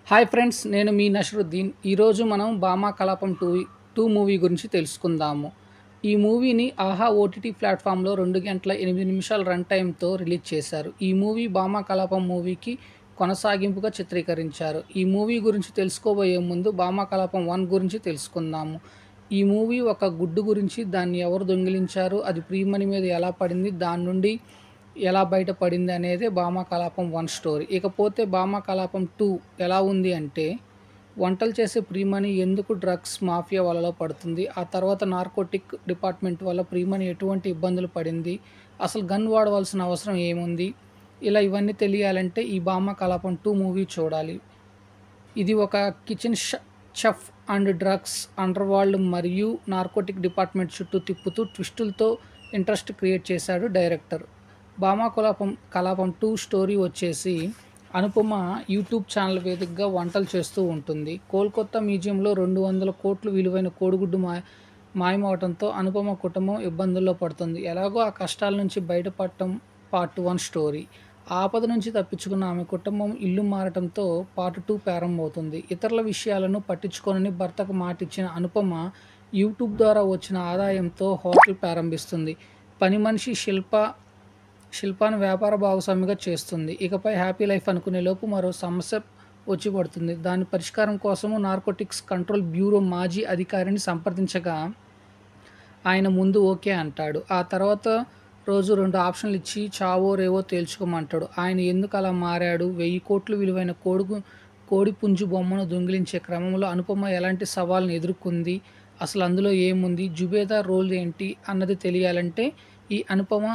hi friends నేను మీ నషరుద్దీన్ ఈరోజు మనం బామా కలాపం టూ టూ మూవీ గురించి తెలుసుకుందాము ఈ మూవీని ఆహా ఓటీటీ ప్లాట్ఫామ్లో రెండు గంటల ఎనిమిది నిమిషాల రన్ టైంతో రిలీజ్ చేశారు ఈ మూవీ బామా కలాపం మూవీకి కొనసాగింపుగా చిత్రీకరించారు ఈ మూవీ గురించి తెలుసుకోబోయే ముందు బామా కలాపం వన్ గురించి తెలుసుకుందాము ఈ మూవీ ఒక గుడ్డు గురించి దాన్ని ఎవరు దొంగిలించారు అది ప్రియమణి మీద ఎలా పడింది దాని నుండి ఎలా బయటపడింది అనేది బామా కలాపం వన్ స్టోరీ ఇకపోతే బామా కలాపం టూ ఎలా ఉంది అంటే వంటలు చేసే ప్రియమణి ఎందుకు డ్రగ్స్ మాఫియా వలలో పడుతుంది ఆ తర్వాత నార్కోటిక్ డిపార్ట్మెంట్ వల్ల ప్రియమణి ఎటువంటి ఇబ్బందులు పడింది అసలు గన్ వాడవలసిన అవసరం ఏముంది ఇలా ఇవన్నీ తెలియాలంటే ఈ బామా కలాపం టూ మూవీ చూడాలి ఇది ఒక kitchen chef and drugs underworld మరియు నార్కోటిక్ డిపార్ట్మెంట్ చుట్టూ తిప్పుతూ ట్విస్టులతో ఇంట్రెస్ట్ క్రియేట్ చేశాడు director Bhama Kalapam కలాపం two story వచ్చేసి అనుపమ యూట్యూబ్ ఛానల్ వేదికగా వంటలు చేస్తూ ఉంటుంది కోల్కతా మ్యూజియంలో రెండు వందల కోట్లు విలువైన కోడిగుడ్డు మా మాయమవటంతో అనుపమ కుటుంబం ఇబ్బందుల్లో పడుతుంది ఎలాగో ఆ కష్టాల నుంచి బయటపడటం పార్ట్ వన్ స్టోరీ ఆపద నుంచి తప్పించుకున్న ఆమె కుటుంబం ఇల్లు మారటంతో పార్ట్ టూ ప్రారంభమవుతుంది ఇతరుల విషయాలను పట్టించుకోనని భర్తకు మాటిచ్చిన అనుపమ యూట్యూబ్ ద్వారా వచ్చిన ఆదాయంతో హోటల్ ప్రారంభిస్తుంది పని మనిషి శిల్ప శిల్పాన్ని వ్యాపార భాగస్వామిగా చేస్తుంది ఇకపై హ్యాపీ లైఫ్ అనుకునే లోపు మరో సమస్య వచ్చి పడుతుంది దాని పరిష్కారం కోసము నార్కోటిక్స్ కంట్రోల్ బ్యూరో మాజీ అధికారిని సంప్రదించగా ఆయన ముందు ఓకే అంటాడు ఆ తర్వాత రోజు రెండు ఆప్షన్లు ఇచ్చి చావో రేవో తేల్చుకోమంటాడు ఆయన ఎందుకు అలా మారాడు వెయ్యి కోట్లు విలువైన కోడుకు కోడి పుంజు బొమ్మను దొంగిలించే క్రమంలో అనుపమ ఎలాంటి సవాల్ని ఎదుర్కొంది అసలు అందులో ఏముంది జుబేదా రోల్ ఏంటి అన్నది తెలియాలంటే ఈ అనుపమ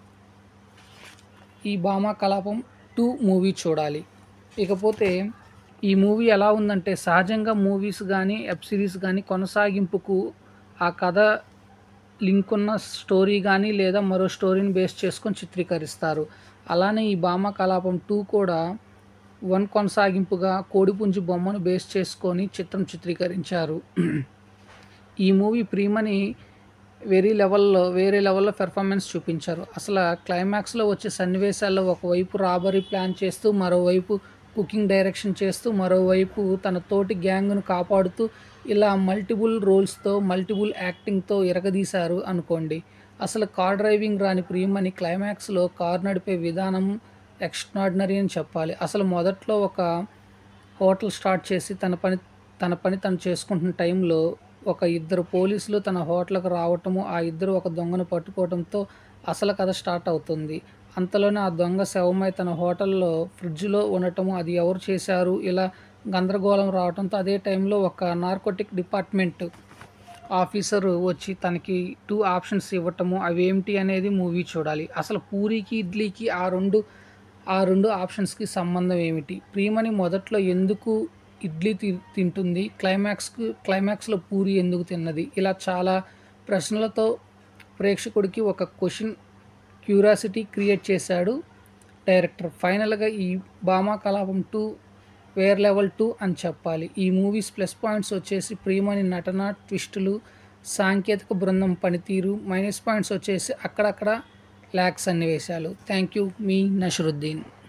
ఈ భామా కలాపం టూ మూవీ చూడాలి ఇకపోతే ఈ మూవీ ఎలా ఉందంటే సహజంగా మూవీస్ కానీ వెబ్ సిరీస్ కానీ కొనసాగింపుకు ఆ కథ లింక్ ఉన్న స్టోరీ కానీ లేదా మరో స్టోరీని బేస్ చేసుకొని చిత్రీకరిస్తారు అలానే ఈ భామా కలాపం టూ కూడా వన్ కొనసాగింపుగా కోడిపుంజు బొమ్మను బేస్ చేసుకొని చిత్రం చిత్రీకరించారు ఈ మూవీ ప్రీమని వెరీ లెవెల్లో వేరే లెవెల్లో పెర్ఫార్మెన్స్ చూపించారు అసలు క్లైమాక్స్లో వచ్చే సన్నివేశాల్లో ఒకవైపు రాబరీ ప్లాన్ చేస్తూ మరోవైపు కుకింగ్ డైరెక్షన్ చేస్తూ మరోవైపు తన తోటి గ్యాంగ్ను కాపాడుతూ ఇలా మల్టిపుల్ రోల్స్తో మల్టిపుల్ యాక్టింగ్తో ఇరగదీశారు అనుకోండి అసలు కార్ డ్రైవింగ్ రాని ప్రియమని క్లైమాక్స్లో కార్ నడిపే విధానం ఎక్స్ట్రాడినరీ అని చెప్పాలి అసలు మొదట్లో ఒక హోటల్ స్టార్ట్ చేసి తన పని తన పని తను చేసుకుంటున్న టైంలో ఒక ఇద్దరు పోలీసులు తన హోటల్కి రావటము ఆ ఇద్దరు ఒక దొంగను పట్టుకోవడంతో అసలు కథ స్టార్ట్ అవుతుంది అంతలోనే ఆ దొంగ శవమై తన హోటల్లో ఫ్రిడ్జ్లో ఉండటము అది ఎవరు చేశారు ఇలా గందరగోళం రావడంతో అదే టైంలో ఒక నార్కోటిక్ డిపార్ట్మెంట్ ఆఫీసర్ వచ్చి తనకి టూ ఆప్షన్స్ ఇవ్వటము అవేమిటి అనేది మూవీ చూడాలి అసలు పూరీకి ఇడ్లీకి ఆ రెండు ఆ రెండు ఆప్షన్స్కి సంబంధం ఏమిటి ప్రియమని మొదట్లో ఎందుకు ఇడ్లీ తి తింటుంది క్లైమాక్స్కు క్లైమాక్స్లో పూరి ఎందుకు తిన్నది ఇలా చాలా ప్రశ్నలతో ప్రేక్షకుడికి ఒక క్వశ్చన్ క్యూరియాసిటీ క్రియేట్ చేశాడు డైరెక్టర్ ఫైనల్గా ఈ భామా కలాపం టూ వేర్ లెవెల్ టూ అని చెప్పాలి ఈ మూవీస్ ప్లస్ పాయింట్స్ వచ్చేసి ప్రియమణి నటన ట్విస్టులు సాంకేతిక బృందం పనితీరు మైనస్ పాయింట్స్ వచ్చేసి అక్కడక్కడ ల్యాక్ సన్నివేశాలు థ్యాంక్ యూ మీ నషరుద్దీన్